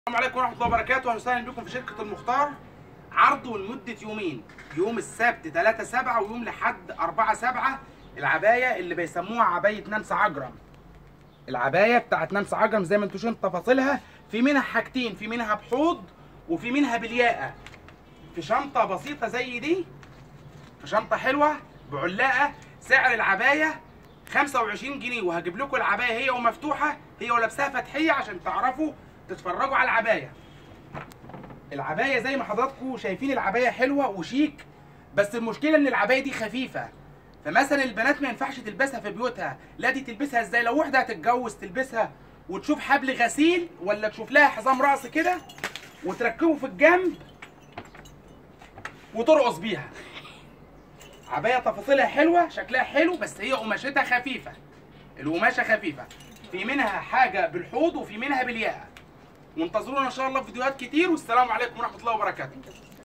السلام عليكم ورحمه الله وبركاته اهلا وسهلا بكم في شركه المختار عرضه لمده يومين يوم السبت 3 7 ويوم لحد 4 7 العبايه اللي بيسموها عبايه نانسي عجرم العبايه بتاعت نانسي عجرم زي ما انتم شايفين تفاصيلها في منها حاجتين في منها بحوض وفي منها بالياقه في شنطه بسيطه زي دي في شنطه حلوه بعلاقه سعر العبايه 25 جنيه وهجيب لكم العبايه هي ومفتوحه هي ولابساها فتحيه عشان تعرفوا تتفرجوا على العبايه العبايه زي ما حضراتكم شايفين العبايه حلوه وشيك بس المشكله ان العبايه دي خفيفه فمثلا البنات ما ينفعش تلبسها في بيوتها لا دي تلبسها ازاي لو واحده هتتجوز تلبسها وتشوف حبل غسيل ولا تشوف لها حزام رأس كده وتركبه في الجنب وترقص بيها عبايه تفاصيلها حلوه شكلها حلو بس هي قماشتها خفيفه القماشه خفيفه في منها حاجه بالحوض وفي منها بالياقه وانتظرونا ان شاء الله في فيديوهات كتير والسلام عليكم ورحمه الله وبركاته